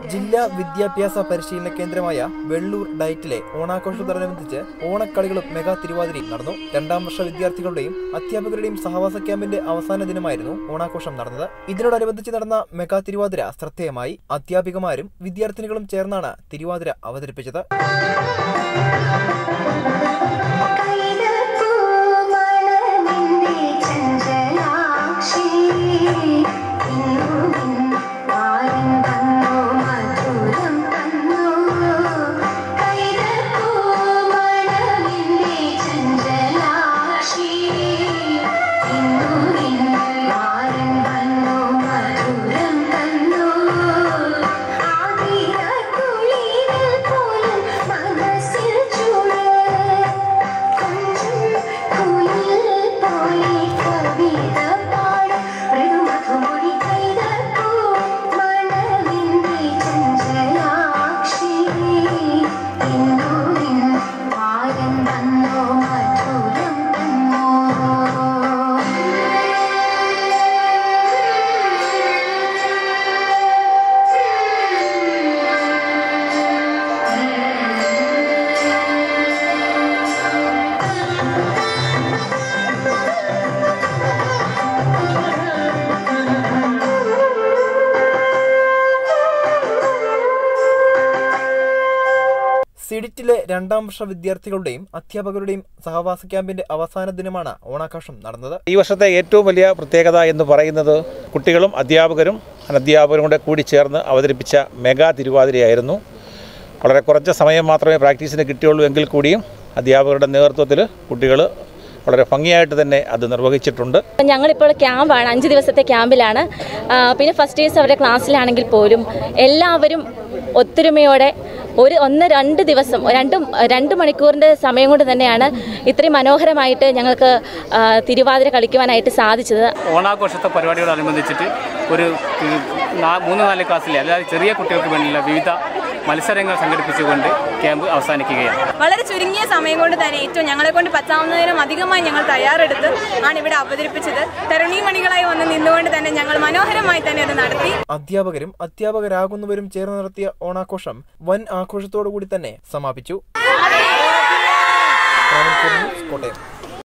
ജില്ലാ വിദ്യാഭ്യാസ പരിശീലന കേന്ദ്രമായ വെള്ളൂർ ഡയറ്റിലെ ഓണാഘോഷത്തോടനുബന്ധിച്ച് ഓണക്കളികളും മെഗാ തിരുവാതിരയും നടന്നു രണ്ടാം വർഷ വിദ്യാർത്ഥികളുടെയും അധ്യാപകരുടെയും സഹവാസ ക്യാമ്പിന്റെ അവസാന ദിനമായിരുന്നു ഓണാഘോഷം നടന്നത് ഇതിനോടനുബന്ധിച്ച് നടന്ന മെഗാ തിരുവാതിര ശ്രദ്ധേയമായി അധ്യാപികമാരും വിദ്യാർത്ഥിനികളും ചേർന്നാണ് തിരുവാതിര അവതരിപ്പിച്ചത് മനസ്സിൽ ചൂട് സിഡിറ്റിലെ രണ്ടാം വർഷ വിദ്യാർത്ഥികളുടെയും അധ്യാപകരുടെയും സഹവാസ ക്യാമ്പിന്റെ അവസാന ദിനമാണ് ഓണാഘോഷം നടന്നത് ഈ വർഷത്തെ ഏറ്റവും വലിയ പ്രത്യേകത എന്ന് പറയുന്നത് കുട്ടികളും അധ്യാപകരും അനധ്യാപകരും കൂടെ കൂടി ചേർന്ന് അവതരിപ്പിച്ച മെഗാ തിരുവാതിരയായിരുന്നു വളരെ കുറച്ച് സമയം മാത്രമേ പ്രാക്ടീസിന് കിട്ടിയുള്ളൂ എങ്കിൽ കൂടിയും അധ്യാപകരുടെ നേതൃത്വത്തിൽ കുട്ടികൾ വളരെ ഭംഗിയായിട്ട് തന്നെ അത് നിർവഹിച്ചിട്ടുണ്ട് ഞങ്ങളിപ്പോൾ ക്യാമ്പാണ് അഞ്ച് ദിവസത്തെ ക്യാമ്പിലാണ് ആ, പിന്നെ ഫസ്റ്റ് ഇയേഴ്സ് അവരുടെ ക്ലാസ്സിലാണെങ്കിൽ പോലും എല്ലാവരും ഒത്തൊരുമയോടെ ഒരു ഒന്ന് രണ്ട് ദിവസം രണ്ട് രണ്ട് മണിക്കൂറിൻ്റെ സമയം കൊണ്ട് തന്നെയാണ് ഇത്രയും മനോഹരമായിട്ട് ഞങ്ങൾക്ക് ആ, തിരുവാതിര കളിക്കുവാനായിട്ട് സാധിച്ചത് ഓണാഘോഷത്തെ പരിപാടിയോടനുബന്ധിച്ചിട്ട് ഒരു ഉം, നാ- മൂന്ന് നാല് ക്ലാസ്സിലെ അതായത് ചെറിയ കുട്ടികൾക്ക് വേണ്ടിയുള്ള വിവിധ മത്സരങ്ങൾ സംഘടിപ്പിച്ചുകൊണ്ട് ക്യാമ്പ് അവസാനിക്കുകയാണ് വളരെ ചുരുങ്ങിയ സമയം കൊണ്ട് തന്നെ ഏറ്റവും ഞങ്ങളെ കൊണ്ട് പറ്റാവുന്നതിനും അധികമായി ഞങ്ങൾ തയ്യാറെടുത്ത് ആണ് ഇവിടെ അവതരിപ്പിച്ചത് തരുണീമണികളായി വന്ന് നിന്നുകൊണ്ട് തന്നെ ഞങ്ങൾ മനോഹരമായി തന്നെ അത് നടത്തി അധ്യാപകരും അധ്യാപകരാകുന്നവരും ചേർന്ന് നടത്തിയ ഓണാഘോഷം വൻ ആഘോഷത്തോടു കൂടി തന്നെ സമാപിച്ചു ട്രാവൽ ന്യൂസ് കോട്ടയം